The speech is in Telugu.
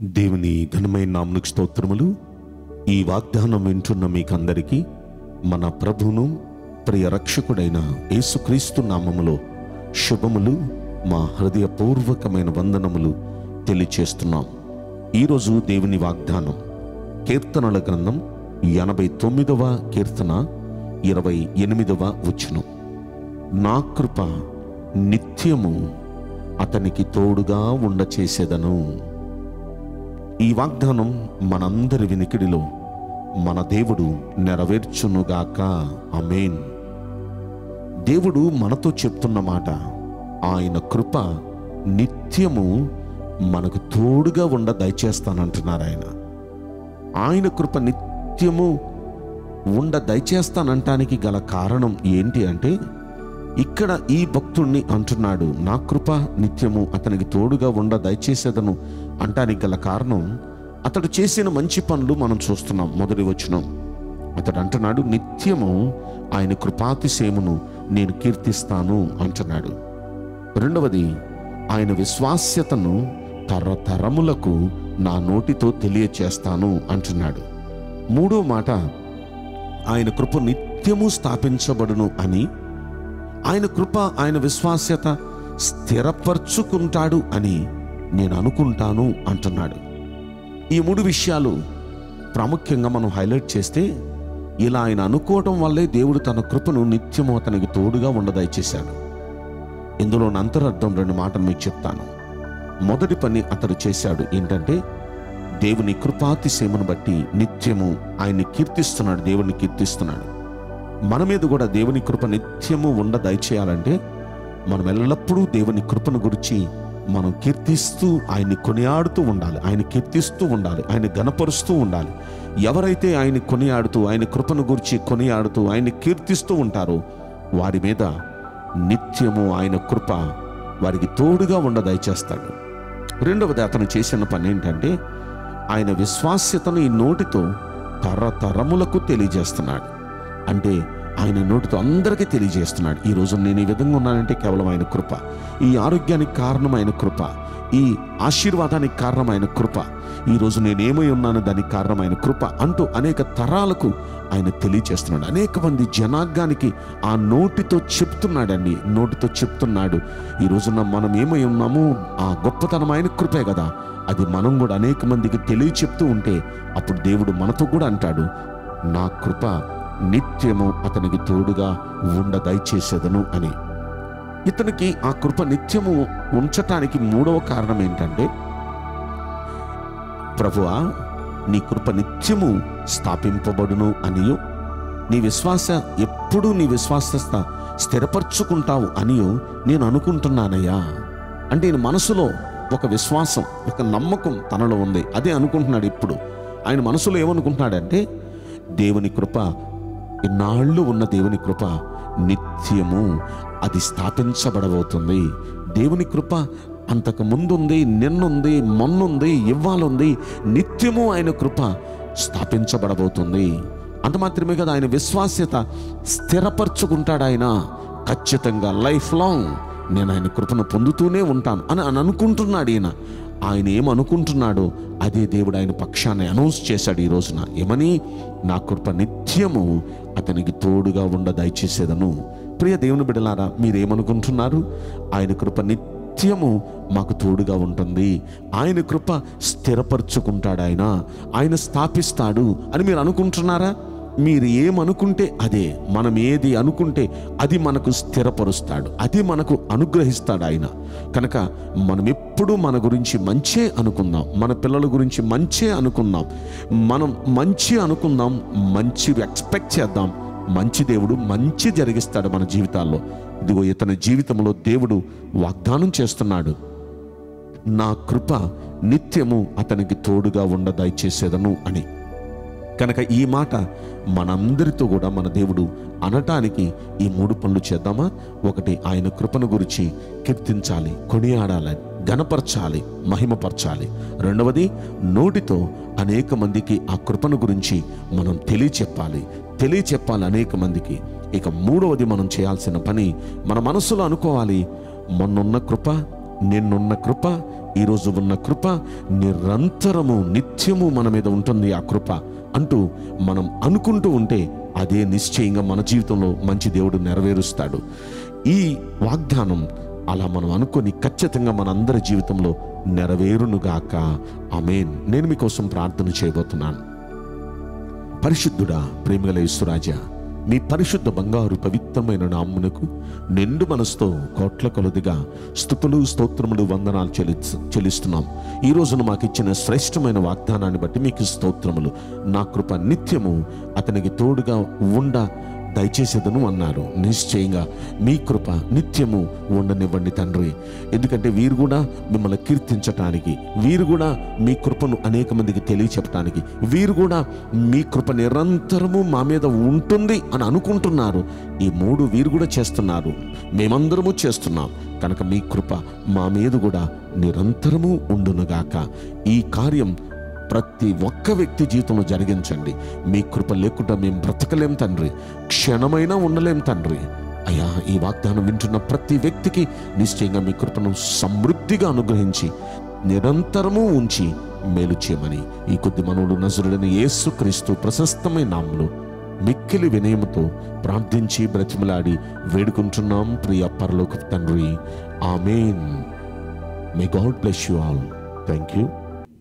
దేవుని ఘనమైన నామనికి స్తోత్రములు ఈ వాగ్దానం వింటున్న మీకందరికీ మన ప్రభువును ప్రియ రక్షకుడైన యేసుక్రీస్తు నామములో శుభములు మా హృదయపూర్వకమైన వందనములు తెలియచేస్తున్నాం ఈరోజు దేవుని వాగ్దానం కీర్తనల గ్రంథం ఎనభై తొమ్మిదవ కీర్తన ఇరవై ఎనిమిదవ వచనం నా కృప నిత్యము అతనికి తోడుగా ఉండ చేసేదను ఈ వాగ్దానం మనందరి వినికిడిలో మన దేవుడు నెరవేర్చునుగాక అమేన్ దేవుడు మనతో చెప్తున్న మాట ఆయన కృప నిత్యము మనకు తోడుగా ఉండ దయచేస్తానంటున్నారు ఆయన ఆయన కృప నిత్యము ఉండ దయచేస్తానంటానికి గల కారణం ఏంటి అంటే ఇక్కడ ఈ భక్తుణ్ణి అంటున్నాడు నా కృప నిత్యము అతనికి తోడుగా ఉండ దయచేసేదను అంటానికి గల కారణం అతడు చేసిన మంచి పనులు మనం చూస్తున్నాం మొదటి వచనం అతడు అంటున్నాడు నిత్యము ఆయన కృపాతిశయమును నేను కీర్తిస్తాను అంటున్నాడు రెండవది ఆయన విశ్వాస్యతను తరతరములకు నా నోటితో తెలియచేస్తాను అంటున్నాడు మూడో మాట ఆయన కృప నిత్యము స్థాపించబడును అని ఆయన కృప ఆయన విశ్వాస్యత స్థిరపరచుకుంటాడు అని నేను అనుకుంటాను అంటున్నాడు ఈ మూడు విషయాలు ప్రాముఖ్యంగా మనం హైలైట్ చేస్తే ఇలా ఆయన అనుకోవటం వల్లే దేవుడు తన కృపను నిత్యము అతనికి తోడుగా ఉండదయచేశాడు ఇందులో అంతరార్థం రెండు మాటలు మీకు చెప్తాను మొదటి పని అతడు చేశాడు ఏంటంటే దేవుని కృపాతిశయమును బట్టి నిత్యము ఆయన్ని కీర్తిస్తున్నాడు దేవుని కీర్తిస్తున్నాడు మన మీద కూడా దేవుని కృప నిత్యము ఉండ దయచేయాలంటే మనం ఎల్లప్పుడూ దేవుని కృపను గురించి మనం కీర్తిస్తూ ఆయన్ని కొనియాడుతూ ఉండాలి ఆయన కీర్తిస్తూ ఉండాలి ఆయన గనపరుస్తూ ఉండాలి ఎవరైతే ఆయన కొనియాడుతూ ఆయన కృపను గురించి కొనియాడుతూ ఆయన్ని కీర్తిస్తూ ఉంటారో వారి మీద నిత్యము ఆయన కృప వారికి తోడుగా ఉండ దయచేస్తాడు రెండవది అతను చేసిన పని ఏంటంటే ఆయన విశ్వాస్యతను ఈ నోటితో తరతరములకు తెలియజేస్తున్నాడు అంటే ఆయన నోటితో అందరికీ తెలియజేస్తున్నాడు ఈ రోజు నేను ఈ విధంగా ఉన్నానంటే కేవలం ఆయన కృప ఈ ఆరోగ్యానికి కారణం ఆయన కృప ఈ ఆశీర్వాదానికి కారణం ఆయన కృప ఈ రోజు నేను ఏమై ఉన్నాను దానికి కారణం ఆయన కృప అంటూ అనేక తరాలకు ఆయన తెలియచేస్తున్నాడు అనేక మంది జనాంగానికి ఆ నోటితో చెప్తున్నాడండి నోటితో చెప్తున్నాడు ఈ రోజున మనం ఏమై ఉన్నామో ఆ గొప్పతనం ఆయన కృపే కదా అది మనం కూడా అనేక మందికి తెలియ చెప్తూ ఉంటే అప్పుడు దేవుడు మనతో కూడా అంటాడు నా కృప నిత్యము అతనికి తోడుగా ఉండ దయచేసేదను అని ఇతనికి ఆ కృప నిత్యము ఉంచటానికి మూడవ కారణం ఏంటంటే ప్రభువా నీ కృప నిత్యము స్థాపింపబడును అనియు నీ విశ్వాస ఎప్పుడూ నీ విశ్వాసత స్థిరపరచుకుంటావు అనియు నేను అనుకుంటున్నానయ్యా అంటే ఈయన మనసులో ఒక విశ్వాసం ఒక నమ్మకం తనలో ఉంది అదే అనుకుంటున్నాడు ఇప్పుడు ఆయన మనసులో ఏమనుకుంటున్నాడంటే దేవుని కృప ఇన్నాళ్ళు ఉన్న దేవుని కృప నిత్యము అది స్థాపించబడబోతుంది దేవుని కృప అంతకు ముందుంది నిన్నుంది మొన్నుంది ఇవ్వాలుంది నిత్యము ఆయన కృప స్థాపించబడబోతుంది అంత మాత్రమే కదా ఆయన విశ్వాస్యత స్థిరపరచుకుంటాడు ఆయన ఖచ్చితంగా లైఫ్ లాంగ్ నేను ఆయన కృపను పొందుతూనే ఉంటాను అని అని అనుకుంటున్నాడు ఈయన ఆయన ఏమనుకుంటున్నాడో అదే దేవుడు ఆయన పక్షాన్ని అనౌన్స్ చేశాడు ఈ రోజున ఏమని నా కృప నిత్యము అతనికి తోడుగా ఉండ దయచేసేదను ప్రియ దేవుని బిడలారా మీరేమనుకుంటున్నారు ఆయన కృప నిత్యము మాకు తోడుగా ఉంటుంది ఆయన కృప స్థిరపరచుకుంటాడు ఆయన ఆయన స్థాపిస్తాడు అని మీరు అనుకుంటున్నారా మీరు ఏమనుకుంటే అదే మనం ఏది అనుకుంటే అది మనకు స్థిరపరుస్తాడు అది మనకు అనుగ్రహిస్తాడు ఆయన కనుక మనం ఎప్పుడూ మన గురించి మంచే అనుకుందాం మన పిల్లల గురించి మంచే అనుకుందాం మనం మంచి అనుకుందాం మంచి ఎక్స్పెక్ట్ చేద్దాం మంచి దేవుడు మంచి జరిగిస్తాడు మన జీవితాల్లో ఇదిగో ఇతని జీవితంలో దేవుడు వాగ్దానం చేస్తున్నాడు నా కృప నిత్యము అతనికి తోడుగా ఉండ దయచేసేదను అని కనుక ఈ మాట మనందరితో కూడా మన దేవుడు అనటానికి ఈ మూడు పనులు చేద్దామా ఒకటి ఆయన కృపను గురించి కీర్తించాలి కొనియాడాలి గణపరచాలి మహిమపరచాలి రెండవది నోటితో అనేక మందికి ఆ కృపను గురించి మనం తెలియచెప్పాలి తెలియచెప్పాలి అనేక మందికి ఇక మూడవది మనం చేయాల్సిన పని మన మనసులో అనుకోవాలి మొన్నున్న కృప నిన్నున్న కృప ఈరోజు ఉన్న కృప నిరంతరము నిత్యము మన మీద ఉంటుంది ఆ కృప అంటూ మనం అనుకుంటూ ఉంటే అదే నిశ్చయంగా మన జీవితంలో మంచి దేవుడు నెరవేరుస్తాడు ఈ వాగ్దానం అలా మనం అనుకొని ఖచ్చితంగా మన అందరి జీవితంలో నెరవేరునుగాక ఆమేన్ నేను మీకోసం ప్రార్థన చేయబోతున్నాను పరిశుద్ధుడా ప్రేమగల యేసురాజా మీ పరిశుద్ధ బంగారు పవిత్రమైన నామ్మునకు నిండు మనసుతో కోట్ల కొలదిగా స్థుతులు స్తోత్రములు వందనాలు చెల్లి చెల్లిస్తున్నాం ఈ రోజున మాకు ఇచ్చిన శ్రేష్టమైన వాగ్దానాన్ని బట్టి మీకు స్తోత్రములు నా కృప నిత్యము అతనికి తోడుగా ఉండ దయచేసేదను అన్నారు నిశ్చయంగా మీ కృప నిత్యము ఉండనివ్వండి తండ్రి ఎందుకంటే వీరు కూడా మిమ్మల్ని కీర్తించటానికి వీరు కూడా మీ కృపను అనేక మందికి తెలియచెప్పటానికి వీరు కూడా మీ కృప నిరంతరము మా మీద ఉంటుంది అని అనుకుంటున్నారు ఈ మూడు వీరు కూడా చేస్తున్నారు మేమందరము చేస్తున్నాం కనుక మీ కృప మా మీద కూడా నిరంతరము ఉండునుగాక ఈ కార్యం ప్రతి ఒక్క వ్యక్తి జీవితంలో జరిగించండి మీ కృప లేకుండా మేము బ్రతకలేం తండ్రి క్షణమైనా ఉండలేం తండ్రి అయ్యా ఈ వాగ్దానం వింటున్న ప్రతి వ్యక్తికి నిశ్చయంగా మీ కృపను సమృద్ధిగా అనుగ్రహించి నిరంతరము ఉంచి మేలు చేయమని ఈ కొద్ది మనవుడు నజరుడని యేసు క్రీస్తు ప్రశస్తమైన నామములో మిక్కిలి వినయముతో ప్రార్థించి బ్రతిమలాడి వేడుకుంటున్నాం ప్రియ పరలోక తండ్రి amen may God bless you all thank you